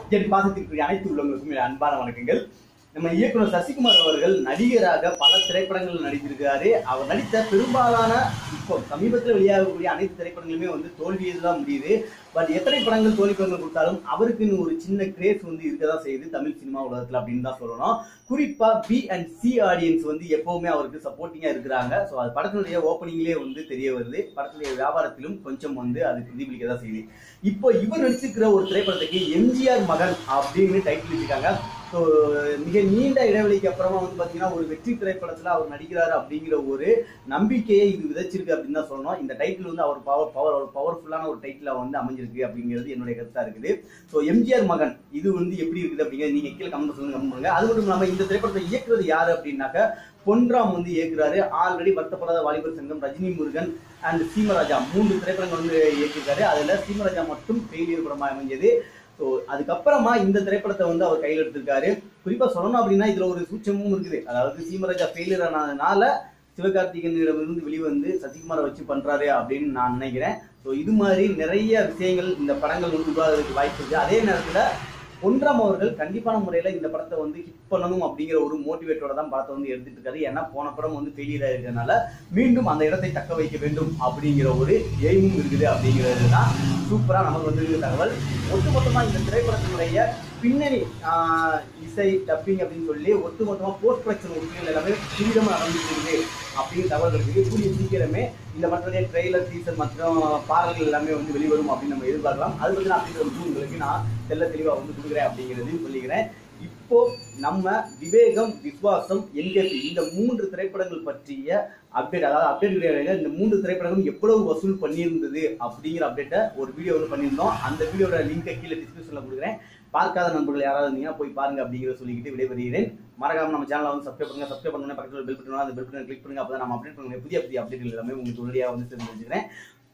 என் பாசத்திற்குரிய அனைத்து உள்ளவங்களுக்கும் என் அன்பான வணக்கங்கள் நம்ம இயக்குனர் சசிகுமார் அவர்கள் நடிகராக பல திரைப்படங்கள் நடித்திருக்காரு அவர் நடித்த பெரும்பாலான இப்போ சமீபத்தில் வெளியாகக்கூடிய அனைத்து திரைப்படங்களுமே வந்து தோல்வியை தான் முடியுது பட் எத்தனை படங்கள் தோல்வி படங்கள் கொடுத்தாலும் அவருக்குன்னு ஒரு சின்ன கிரேஸ் வந்து இருக்க தான் செய்யுது தமிழ் சினிமா உலகத்தில் அப்படின்னு தான் சொல்லணும் குறிப்பா பி அண்ட் சி ஆடியன்ஸ் வந்து எப்பவுமே அவருக்கு சப்போர்ட்டிங்கா இருக்கிறாங்க ஸோ அது படத்தினுடைய ஓப்பனிங்லேயே வந்து தெரிய வருது படத்துடைய வியாபாரத்திலும் கொஞ்சம் வந்து அது பிரதிபலிக்க தான் செய்யுது இப்போ இவர் நடிச்சிருக்கிற ஒரு திரைப்படத்துக்கு எம்ஜிஆர் மகன் அப்படின்னு டைட்டில் வச்சிருக்காங்க ஸோ மிக நீண்ட இடைவெளிக்கு அப்புறமா வந்து பார்த்தீங்கன்னா ஒரு வெற்றி திரைப்படத்தில் அவர் நடிக்கிறாரு அப்படிங்கிற ஒரு நம்பிக்கையை இது விதைச்சிருக்கு அப்படின்னு தான் சொல்லணும் இந்த டைட்டில் வந்து அவர் பவர் பவர் ஒரு பவர்ஃபுல்லான ஒரு டைட்டிலாக வந்து அமைஞ்சிருக்கு அப்படிங்கிறது என்னுடைய கருத்தாக இருக்குது ஸோ எம்ஜிஆர் மகன் இது வந்து எப்படி இருக்குது அப்படிங்கிறது நீங்கள் கீழே கமெண்ட் சொல்லுங்க கமெண்ட் பண்ணுங்க அது மட்டும் இல்லாமல் இந்த திரைப்படத்தை இயக்குறது யாரு அப்படின்னாக்க பொன்ராம் வந்து இயக்குறாரு ஆல்ரெடி வருத்தப்படாத வாலிபர் சங்கம் ரஜினி முருகன் அண்ட் சீமராஜா மூன்று திரைப்படங்கள் வந்து இயக்கியிருக்காரு அதில் சீமராஜா மட்டும் ஃபெயிலியர் படமாக அமைஞ்சது ஸோ அதுக்கப்புறமா இந்த திரைப்படத்தை வந்து அவர் கையில் எடுத்திருக்காரு குறிப்பாக சொல்லணும் அப்படின்னா இதில் ஒரு சூட்சமும் இருக்குது அதாவது சீமராஜா ஃபெயிலியர் ஆனதுனால சிவகார்த்திகேயனிடமிருந்து வெளிவந்து சசிகுமாரை வச்சு பண்றாரு அப்படின்னு நான் நினைக்கிறேன் ஸோ இது மாதிரி நிறைய விஷயங்கள் இந்த படங்கள் வந்து உருவாகிறதுக்கு வாய்ப்பு இருக்கு அதே நேரத்தில் பொன்ராம் அவர்கள் கண்டிப்பான முறையில் இந்த படத்தை வந்து ஹிட் பண்ணணும் அப்படிங்கிற ஒரு மோட்டிவேட்டோட தான் படத்தை வந்து எடுத்துட்டு இருக்காரு ஏன்னா போன படம் வந்து ஃபெயிலியர் இருக்கிறதுனால மீண்டும் அந்த இடத்தை தக்க வைக்க வேண்டும் அப்படிங்கிற ஒரு எய்மும் இருக்குது அப்படிங்கிறது தான் சூப்பராக நமக்கு வந்து தகவல் ஒட்டுமொத்தமாக இந்த திரைப்படத்தினுடைய பின்னணி ஆஹ், இசை டப்பிங் அப்படின்னு சொல்லி ஒட்டுமொத்தமாக போஸ்ட் ப்ரொடக்ஷன் ஒர்க்குகள் எல்லாமே துரிதமாக நடந்துட்டு இருக்குது அப்படிங்கிற தகவல் இருக்குது கூடிய சீக்கிரமே இந்த படத்துடைய ட்ரெய்லர் டீசர் மற்றும் பாடல்கள் எல்லாமே வந்து வெளிவரும் அப்படின்னு நம்ம எதிர்பார்க்கலாம் அது வந்து நான் அப்படிங்கிற ஒரு உங்களுக்கு நான் தெல்ல தெளிவாக வந்து கொடுக்குறேன் அப்படிங்கிறதையும் சொல்லிக்கிறேன் இப்போ நம்ம விவேகம் விஸ்வாசம் என்கேபி இந்த மூன்று திரைப்படங்கள் பற்றிய அப்டேட் அதாவது அப்டேட் கிடையாது இந்த மூன்று திரைப்படங்களும் எவ்வளவு வசூல் பண்ணியிருந்தது அப்படிங்கிற அப்டேட்டை ஒரு வீடியோ வந்து பண்ணியிருந்தோம் அந்த வீடியோட லிங்கை கீழே டிஸ்கிரிப்ஷனில் கொடுக்குறேன் பார்க்காத நண்பர்கள் யாராவது இருந்தீங்கன்னா போய் பாருங்க அப்படிங்கிறத சொல்லிக்கிட்டு விடைபெறுகிறேன் மறக்காம நம்ம சேனலை வந்து சப்ஸ்கிரைப் பண்ணுங்க சப்ஸ்கிரைப் பண்ணுங்க பக்கத்தில் பெல் பட்டன் அந்த பெல் பட்டன் கிளிக் பண்ணுங்க அப்போ நம்ம அப்டேட் பண்ணுங்க புதிய புதிய அப்டேட்கள் எல்லாமே உங்களுக்கு உடனடியாக வந்து தெரிஞ்சு வச்சுக்கிறேன்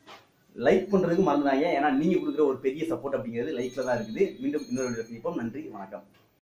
லைக் பண்றதுக்கு மறந்துடாங்க ஏன்னா நீங்க கொடுக்குற ஒரு பெரிய சப்போர்ட் அப்படிங்கிறது லைக்ல தான் இருக்குது மீண்டும் இன்னொரு வீடியோ சந்திப்போம் நன்றி வணக்கம்